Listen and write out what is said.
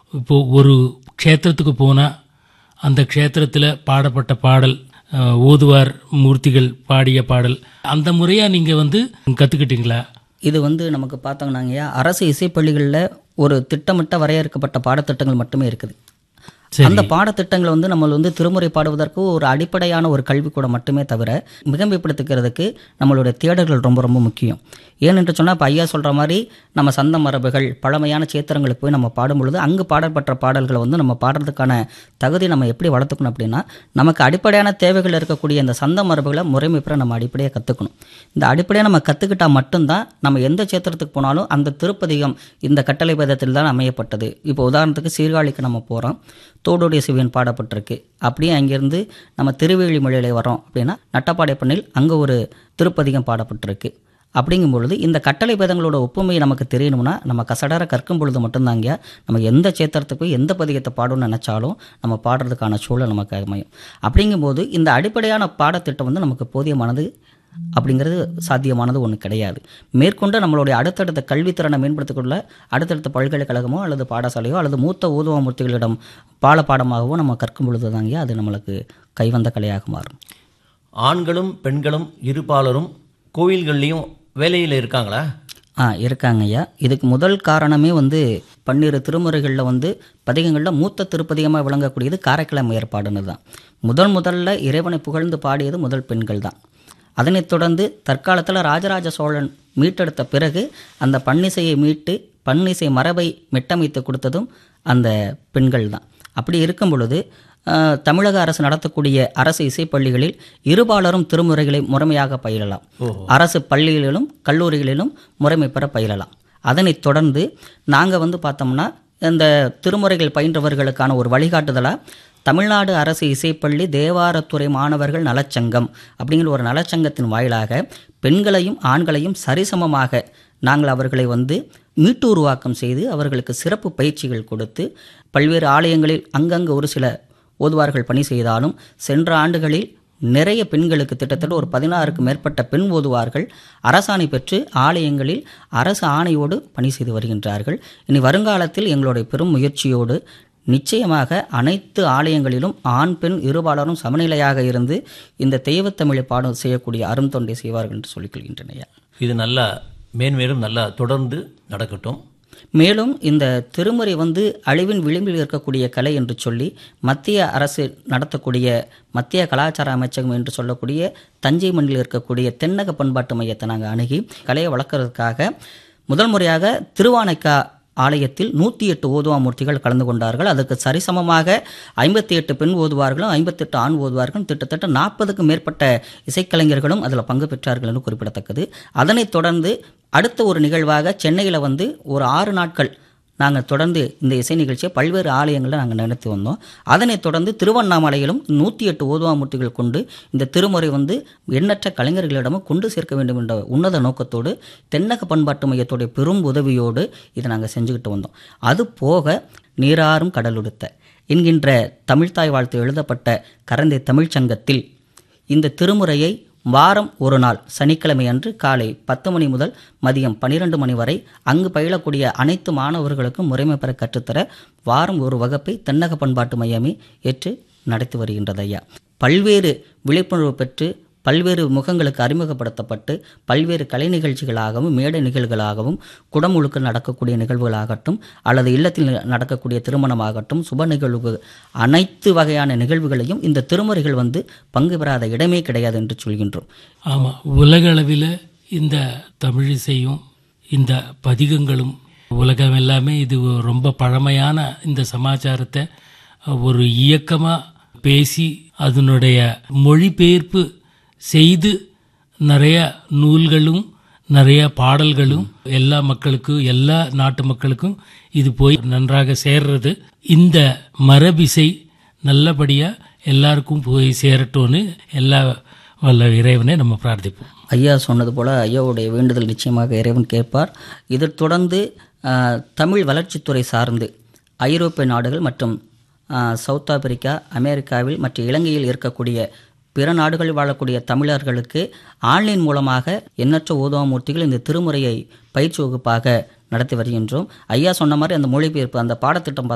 இப்போ ஒரு க்ஷேத்திரத்துக்கு போனால் அந்த க்ஷேத்திரத்தில் பாடப்பட்ட பாடல் அஹ், ஓதுவார் மூர்த்திகள் பாடிய பாடல் அந்த முறையாக நீங்கள் வந்து கற்றுக்கிட்டீங்களா இது வந்து நமக்கு பார்த்தோம்னாங்கய்யா அரசு இசைப்பள்ளிகளில் ஒரு திட்டமிட்ட வரையறுக்கப்பட்ட பாடத்திட்டங்கள் மட்டுமே இருக்குது அந்த பாடத்திட்டங்கள் வந்து நம்ம வந்து திருமுறை பாடுவதற்கு ஒரு அடிப்படையான ஒரு கல்விக்கூடம் மட்டுமே தவிர மிகமைப்படுத்திக்கிறதுக்கு நம்மளுடைய தேடல்கள் ரொம்ப ரொம்ப முக்கியம் ஏனென்று சொன்னால் இப்போ ஐயா சொல்கிற மாதிரி நம்ம சந்த மரபுகள் பழமையான சேத்திரங்களுக்கு போய் நம்ம பாடும் பொழுது அங்கு பாடப்பட்ட பாடல்களை வந்து நம்ம பாடுறதுக்கான தகுதி நம்ம எப்படி வளர்த்துக்கணும் அப்படின்னா நமக்கு அடிப்படையான தேவைகள் இருக்கக்கூடிய இந்த சந்த மரபுகளை முறைமை பெற நம்ம அடிப்படையாக கற்றுக்கணும் இந்த அடிப்படையாக நம்ம கற்றுக்கிட்டா மட்டும்தான் நம்ம எந்த சேத்திரத்துக்கு போனாலும் அந்த திருப்பதிகம் இந்த கட்டளை பேதத்தில் தான் அமையப்பட்டது இப்போ உதாரணத்துக்கு சீர்காழிக்கு நம்ம போகிறோம் தோடுடைய சிவன் பாடப்பட்டிருக்கு அப்படியே அங்கேருந்து நம்ம திருவேலிமலையில வரோம் அப்படின்னா நட்டப்பாடைப்பண்ணில் அங்கே ஒரு திருப்பதிகம் பாடப்பட்டிருக்கு அப்படிங்கும் பொழுது இந்த கட்டளை பேதங்களோட ஒப்புமை நமக்கு தெரியணும்னா நம்ம கசடர கற்கும் பொழுது மட்டும்தாங்க நம்ம எந்த சேத்திரத்துக்கு போய் எந்த பதிகத்தை பாடணும்னு நினச்சாலும் நம்ம பாடுறதுக்கான சூழல் நமக்கு அமையும் அப்படிங்கும்போது இந்த அடிப்படையான பாடத்திட்டம் வந்து நமக்கு போதியமானது அப்படிங்கிறது சாத்தியமானது ஒன்று கிடையாது மேற்கொண்டு நம்மளுடைய அடுத்தடுத்த கல்வித்திறனை மேம்படுத்திக்கொள்ள அடுத்தடுத்த பல்கலைக்கழகமோ அல்லது பாடசாலையோ அல்லது மூத்த ஊதுவாமூர்த்திகளிடம் பால பாடமாகவோ நம்ம கற்கும் பொழுது தாங்க அது நம்மளுக்கு கைவந்த கலையாக மாறும் ஆண்களும் பெண்களும் இருபாலரும் கோவில்கள்லையும் வேலையில் இருக்காங்களா ஆ இருக்காங்க ஐயா இதுக்கு முதல் காரணமே வந்து பன்னிரு திருமுறைகளில் வந்து பதிகங்களில் மூத்த திருப்பதிகமாக விளங்கக்கூடியது காரைக்கிழமை ஏற்பாடுன்னு தான் முதல் முதல்ல இறைவனை புகழ்ந்து பாடியது முதல் பெண்கள் தான் அதனைத் தொடர்ந்து தற்காலத்தில் ராஜராஜ சோழன் மீட்டெடுத்த பிறகு அந்த பன்னிசையை மீட்டு பன்னிசை மரபை மெட்டமைத்து கொடுத்ததும் அந்த பெண்கள் தான் அப்படி இருக்கும் பொழுது ஆஹ், தமிழக அரசு நடத்தக்கூடிய அரசு இசைப்பள்ளிகளில் இருபாலரும் திருமுறைகளை முறைமையாக பயிலலாம் அரசு பள்ளிகளிலும் கல்லூரிகளிலும் முறைமை பெற பயிலலாம் அதனைத் தொடர்ந்து நாங்கள் வந்து பார்த்தோம்னா இந்த திருமுறைகள் பயின்றவர்களுக்கான ஒரு வழிகாட்டுதலாக தமிழ்நாடு அரசு இசைப்பள்ளி தேவாரத்துறை மாணவர்கள் நலச்சங்கம் அப்படிங்கிற ஒரு நலச்சங்கத்தின் வாயிலாக பெண்களையும் ஆண்களையும் சரிசமமாக நாங்கள் அவர்களை வந்து மீட்டுருவாக்கம் செய்து அவர்களுக்கு சிறப்பு பயிற்சிகள் கொடுத்து பல்வேறு ஆலயங்களில் அங்கங்கே ஒரு சில ஓதுவார்கள் பணி செய்தாலும் சென்ற ஆண்டுகளில் நிறைய பெண்களுக்கு கிட்டத்தட்ட ஒரு பதினாறுக்கு மேற்பட்ட பெண் ஓதுவார்கள் அரசாணை பெற்று ஆலயங்களில் அரசு ஆணையோடு பணி செய்து வருகின்றார்கள் இனி வருங்காலத்தில் எங்களுடைய பெரும் முயற்சியோடு நிச்சயமாக அனைத்து ஆலயங்களிலும் ஆண் பெண் இருபாலரும் சமநிலையாக இருந்து இந்த தெய்வத்தமிழை பாடம் செய்யக்கூடிய அரும் தொண்டை செய்வார்கள் என்று சொல்லிக் கொள்கின்றனையா இது நல்லா மேன்மேலும் நல்லா தொடர்ந்து நடக்கட்டும் மேலும் இந்த திருமுறை வந்து அழிவின் விளிம்பில் இருக்கக்கூடிய கலை என்று சொல்லி மத்திய அரசு நடத்தக்கூடிய மத்திய கலாச்சார அமைச்சகம் என்று சொல்லக்கூடிய தஞ்சை மண்ணில் இருக்கக்கூடிய தென்னக பண்பாட்டு மையத்தை நாங்கள் அணுகி கலையை வளர்க்கறதுக்காக முதல் முறையாக திருவானைக்கா ஆலயத்தில் நூற்றி எட்டு ஓதுவாமூர்த்திகள் கலந்து கொண்டார்கள் அதற்கு சரிசமமாக ஐம்பத்தி எட்டு பெண் ஓதுவார்களும் ஐம்பத்தெட்டு ஆண் ஓதுவார்களும் கிட்டத்தட்ட நாற்பதுக்கும் மேற்பட்ட இசைக்கலைஞர்களும் அதில் பங்கு பெற்றார்கள் என்று குறிப்பிடத்தக்கது அதனைத் தொடர்ந்து அடுத்த ஒரு நிகழ்வாக சென்னையில் வந்து ஒரு ஆறு நாட்கள் நாங்கள் தொடர்ந்து இந்த இசை நிகழ்ச்சியை பல்வேறு ஆலயங்களில் நாங்கள் நடத்தி வந்தோம் அதனைத் தொடர்ந்து திருவண்ணாமலையிலும் நூற்றி எட்டு ஓதுவாமூர்த்திகள் கொண்டு இந்த திருமுறை வந்து எண்ணற்ற கலைஞர்களிடமும் கொண்டு சேர்க்க வேண்டும் என்ற உன்னத நோக்கத்தோடு தென்னக பண்பாட்டு மையத்துடைய பெரும் உதவியோடு இதை நாங்கள் செஞ்சுக்கிட்டு வந்தோம் அது போக நீராறும் கடலுடுத்த என்கின்ற தமிழ்த்தாய் வாழ்த்து எழுதப்பட்ட கரந்தை தமிழ்ச்சங்கத்தில் இந்த திருமுறையை வாரம் ஒரு நாள் சனிக்கிழமை அன்று காலை பத்து மணி முதல் மதியம் பன்னிரண்டு மணி வரை அங்கு பயிலக்கூடிய அனைத்து மாணவர்களுக்கும் முறைமை பெற கற்றுத்தர வாரம் ஒரு வகுப்பை தென்னக பண்பாட்டு மையமே ஏற்று நடத்தி வருகின்றது ஐயா பல்வேறு விழிப்புணர்வு பெற்று பல்வேறு முகங்களுக்கு அறிமுகப்படுத்தப்பட்டு பல்வேறு கலை நிகழ்ச்சிகளாகவும் மேடை நிகழ்வுகளாகவும் குடமுழுக்கு நடக்கக்கூடிய நிகழ்வுகளாகட்டும் அல்லது இல்லத்தில் நடக்கக்கூடிய திருமணமாகட்டும் சுப நிகழ்வு அனைத்து வகையான நிகழ்வுகளையும் இந்த திருமுறைகள் வந்து பங்கு பெறாத இடமே கிடையாது என்று சொல்கின்றோம் ஆமாம் உலக அளவில் இந்த தமிழிசையும் இந்த பதிகங்களும் உலகம் எல்லாமே இது ரொம்ப பழமையான இந்த சமாச்சாரத்தை ஒரு இயக்கமாக பேசி அதனுடைய மொழிபெயர்ப்பு செய்து நிறைய நூல்களும் நிறைய பாடல்களும் எல்லா மக்களுக்கும் எல்லா நாட்டு மக்களுக்கும் இது போய் நன்றாக சேர்றது இந்த மரபிசை நல்லபடியா எல்லாருக்கும் போய் சேரட்டும்னு எல்லா வல்ல இறைவனை நம்ம பிரார்த்திப்போம் ஐயா சொன்னது போல ஐயாவுடைய வேண்டுதல் நிச்சயமாக இறைவன் கேட்பார் இதைத் தொடர்ந்து ஆஹ், தமிழ் வளர்ச்சித்துறை சார்ந்து ஐரோப்பிய நாடுகள் மற்றும் ஆஹ், சவுத் ஆப்பிரிக்கா அமெரிக்காவில் மற்றும் இலங்கையில் இருக்கக்கூடிய பிற நாடுகளில் வாழக்கூடிய தமிழர்களுக்கு ஆன்லைன் மூலமாக எண்ணற்ற ஓதுவாமூர்த்திகள் இந்த திருமுறையை பயிற்சி வகுப்பாக நடத்தி வருகின்றோம் ஐயா சொன்ன மாதிரி அந்த மொழிபெயர்ப்பு அந்த பாடத்திட்டம்